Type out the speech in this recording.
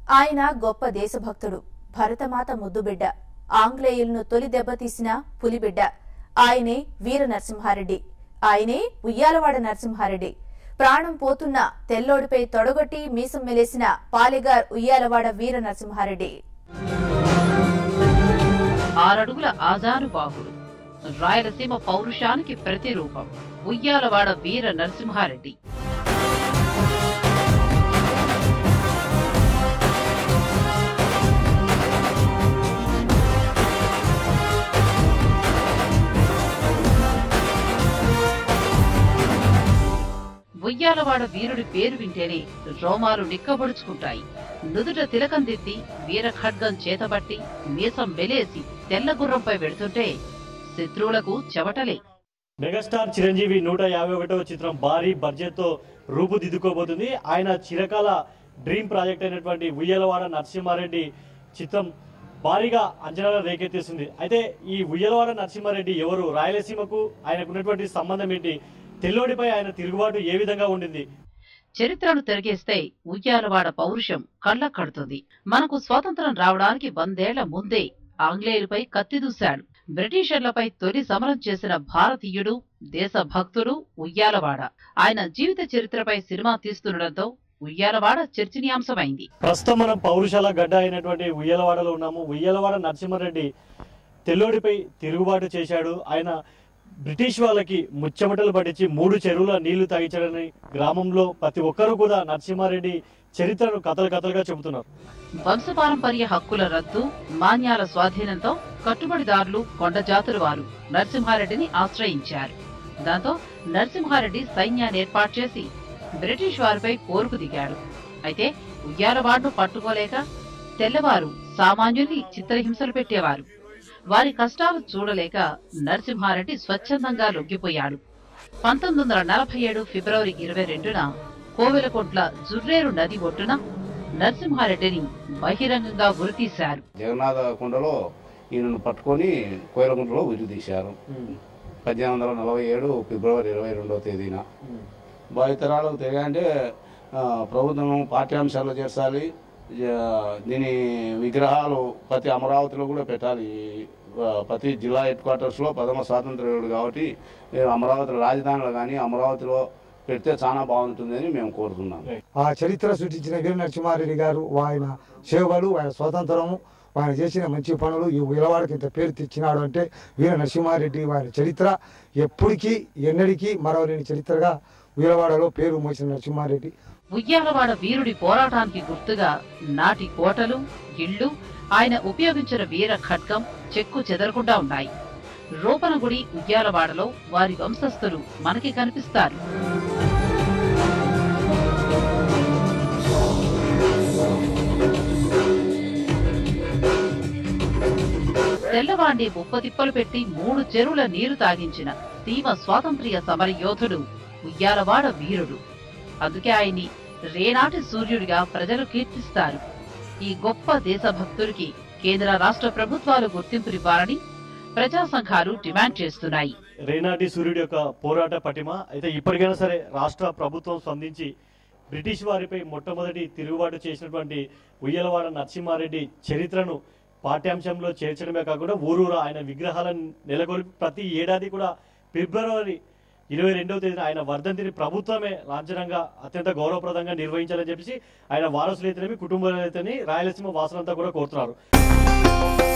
ఆయన గొప్ప దేశభక్తుడు భరతమాత ముద్దుబిడ్డ ఆంగ్లేయులను తొలి దెబ్బతీసిన పులిబిడ్డ ఆయనే వీర నరసింహారెడ్డి ఆయనే ఉయ్యాలవాడ నరసింహారెడ్డి ప్రాణం పోతున్న తెల్లోడిపై తొడగొట్టి మీసం మెలేసిన పాలెగార్ ఉయ్యాలవాడ వీర నరసింహారెడ్డి ఆరడుగుల ఆజానుబాహుడు రాయలసీమ పౌరుషానికి ప్రతిరూపం ఉయ్యాలవాడ వీర నరసింహారెడ్డి ఉయ్యాలవాడ వీరుడి పేరు వింటేనే రోమాలు నిక్కబొడుచుకుంటాయి నుదుట తిలకం దిద్ది వీర ఖడ్గం చేతబట్టి మీసం మెలేసి తెల్ల గుర్రంపై వెడుతుంటే శత్రువులకు చెవటలే మెగాస్టార్ చిరంజీవి నూట యాభై ఒకటవ చిత్రం భారీ బడ్జెట్ తో రూపుదిద్దుకోబోతుంది ఆయన చిరకాల డ్రీమ్ ప్రాజెక్ట్ అయినటువంటి ఉయ్యలవాడ నరసింహారెడ్డి చిత్రం భారీగా అంచనాలు రేకెత్తిస్తుంది అయితే ఈ ఉయ్యలవాడ నరసింహారెడ్డి ఎవరు రాయలసీమకు ఆయనకు ఉన్నటువంటి సంబంధం ఏంటి తెల్లోడిపై ఆయన తిరుగుబాటు ఏ విధంగా ఉండింది చరిత్రను తిరిగేస్తే ఉయ్యాలవాడ పౌరుషం కళ్ళ కడుతుంది మనకు స్వాతంత్రం రావడానికి వందేళ్ల ముందే ఆంగ్లేయులపై కత్తి దూశాడు బ్రిటిషర్లపై తొలి సమరం చేసిన భారతీయుడు దేశభక్తుడు ఉయ్యాలవాడ ఆయన జీవిత చరిత్రపై సినిమా తీస్తుండటంతో ఉయ్యాలవాడ చర్చనీయాంశమైంది ప్రస్తుతం మనం పౌరుషాల గడ్డ అయినటువంటి ఉయ్యలవాడలో ఉన్నాము ఉయ్యలవాడ నరసింహారెడ్డి తెల్లోడిపై తిరుగుబాటు చేశాడు ఆయన బ్రిటిష్ వాళ్ళకి ముచ్చమటలు పట్టించి మూడు చెరువుల నీళ్లు తాగించాడని గ్రామంలో ప్రతి ఒక్కరూ కూడా నరసింహారెడ్డి చరిత్రను కథలు కథలుగా చెబుతున్నారు వంశపారంపర్య హక్కుల రద్దు మాన్యాల స్వాధీనంతో కట్టుబడిదారులు కొండ జాతుల వారు నరసింహారెడ్డిని ఆశ్రయించారు దాంతో నరసింహారెడ్డి సైన్యాన్ని ఏర్పాటు చేసి బ్రిటిష్ వారిపై పోరుకు దిగాడు అయితే ఉయ్యాలవాడ్ను పట్టుకోలేక తెల్లవారు సామాన్యుల్ని చిత్రహింసలు పెట్టేవారు వారి కష్టాలు చూడలేక నరసింహారెడ్డి స్వచ్ఛందంగా లొంగిపోయాడు పంతొమ్మిది వందల నలభై ఏడు ఫిబ్రవరి ఇరవై రెండున కోవెలకొంట్ల జుర్రేరు నది ఒడ్డున నరసింహారెడ్డిని బహిరంగంగా గురితీశారు జగన్నాథ కొండలో ఈయనను పట్టుకొని కోయలగుంటలో ఉరి తీశారు పద్దెనిమిది వందల నలభై ఏడు ఫిబ్రవరి ఇరవై రెండవ తేదీన భావితరాలకు తెలియంటే ఆ, ప్రభుత్వం పాఠ్యాంశాల్లో చేర్చాలి ఆ, దీని విగ్రహాలు ప్రతి అమరావతిలో కూడా పెట్టాలి ఆ, ప్రతి జిల్లా హెడ్ క్వార్టర్స్లో ప్రథమ స్వాతంత్ర్యుడు కాబట్టి ఏ, అమరావతి రాజధానిలో కానీ అమరావతిలో పెడితే చాలా బాగుంటుందని మేము కోరుతున్నాం ఆ చరిత్ర సృష్టించిన వీర నరసింహారెడ్డి గారు ఆయన సేవలు ఆయన స్వాతంత్రము ఆయన చేసిన మంచి పనులు ఈ విలవాడకి ఇంత పేరు తెచ్చినాడు అంటే వీర నరసింహారెడ్డి ఆయన చరిత్ర ఎప్పటికీ ఎన్నడికీ మరవలేని చరిత్రగా వీరవాడలో పేరు మోసిన నరసింహారెడ్డి ఉయ్యాలవాడ వీరుడి పోరాటానికి గుర్తుగా నాటి కోటలు ఇళ్ళు ఆయన ఉపయోగించిన వీర ఖడ్గం చెక్కు చెదరకుండా ఉన్నాయి రూపనగుడి ఉయ్యాలవాడలో వారి వంశస్థులు మనకి కనిపిస్తారు తెల్లవాండి ముప్పతిప్పలు పెట్టి మూడు చెరువుల నీరు తాగించిన సీమ స్వాతంత్ర్య సమర యోధుడు ఉయ్యాలవాడ వీరుడు అందుకే ఆయన్ని రేనాటి సూర్యుడిగా ప్రజలు కీర్తిస్తారు ఈ గొప్ప దేశభక్తుడికి కేంద్ర రాష్ట్ర ప్రభుత్వాలు గుర్తింపునివ్వాలని ప్రజా సంఘాలు డిమాండ్ చేస్తున్నాయి రేనాటి సూర్యుడి యొక్క పోరాట పటిమ అయితే ఇప్పటికైనా సరే రాష్ట్ర ప్రభుత్వం స్పందించి బ్రిటిష్ వారిపై మొట్టమొదటి తిరుగుబాటు చేసినటువంటి ఉయ్యలవాడ నరసింహారెడ్డి చరిత్రను పాఠ్యాంశంలో చేర్చడమే కాకుండా ఊరూరా ఆయన విగ్రహాలను నెలకొల్పి ప్రతి ఏడాది కూడా ఫిబ్రవరి ఇరవై రెండవ తేదీన ఆయన వర్ధంతిని ప్రభుత్వమే లాంఛనంగా అత్యంత గౌరవప్రదంగా నిర్వహించాలని చెప్పేసి ఆయన వారసులైతేనేమి కుటుంబాలైతేనే రాయలసీమ వాసులంతా కూడా కోరుతున్నారు